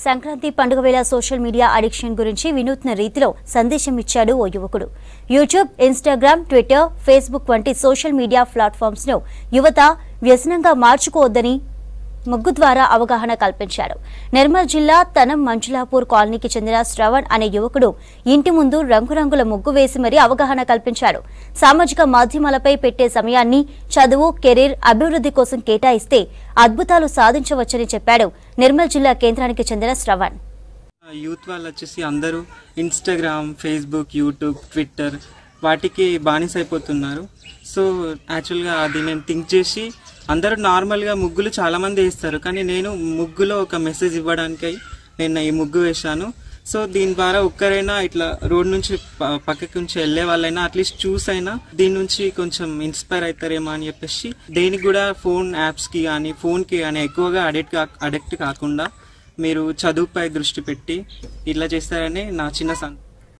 సంక్రాంతి పండుగ వేళ social media addiction గురించి వినూత్న రీతిలో సందేశం ఇచ్చాడు ఓ యువకుడు యూట్యూబ్ ఇన్స్టాగ్రామ్ ట్విట్టర్ ఫేస్బుక్ వంటి సోషల్ మీడియా ప్లాట్ఫామ్స్ ను యువత వ్యసనంగా మార్చుకోవద్దని ముగ్గు ద్వారా అవగాహన కల్పించాడు నిర్మల్ జిల్లా తనం మంజులాపూర్ కాలనీకి చెందిన శ్రవణ్ అనే యువకుడు ఇంటి ముందు రంగురంగుల ముగ్గు వేసి మరీ అవగాహన కల్పించాడు సామాజిక మాధ్యమాలపై పెట్టే సమయాన్ని చదువు కెరీర్ అభివృద్ధి కోసం కేటాయిస్తే అద్భుతాలు సాధించవచ్చని చెప్పాడు నిర్మల్ జిల్లా కేంద్రానికి చెందిన శ్రవణ్ యూత్ వాళ్ళు వచ్చేసి అందరూ ఇన్స్టాగ్రామ్ ఫేస్బుక్ యూట్యూబ్ ట్విట్టర్ వాటికి బానిస అయిపోతున్నారు సో యాక్చువల్గా అది నేను థింక్ చేసి అందరూ నార్మల్గా ముగ్గులు చాలామంది వేస్తారు కానీ నేను ముగ్గులో ఒక మెసేజ్ ఇవ్వడానికై నేను ఈ ముగ్గు వేశాను సో దీని ద్వారా ఒక్కరైనా ఇట్లా రోడ్ నుంచి ప- పక్కకి నుంచి వెళ్ళే వాళ్ళైనా అట్లీస్ట్ చూసైనా దీని నుంచి కొంచెం ఇన్స్పైర్ అవుతారేమో అని చెప్పేసి దేనికి కూడా ఫోన్ యాప్స్కి కానీ ఫోన్కి కానీ ఎక్కువగా అడిక్ట్ కా అడిక్ట్ కాకుండా మీరు చదువుపై దృష్టి పెట్టి ఇట్లా చేస్తారని నా చిన్న సం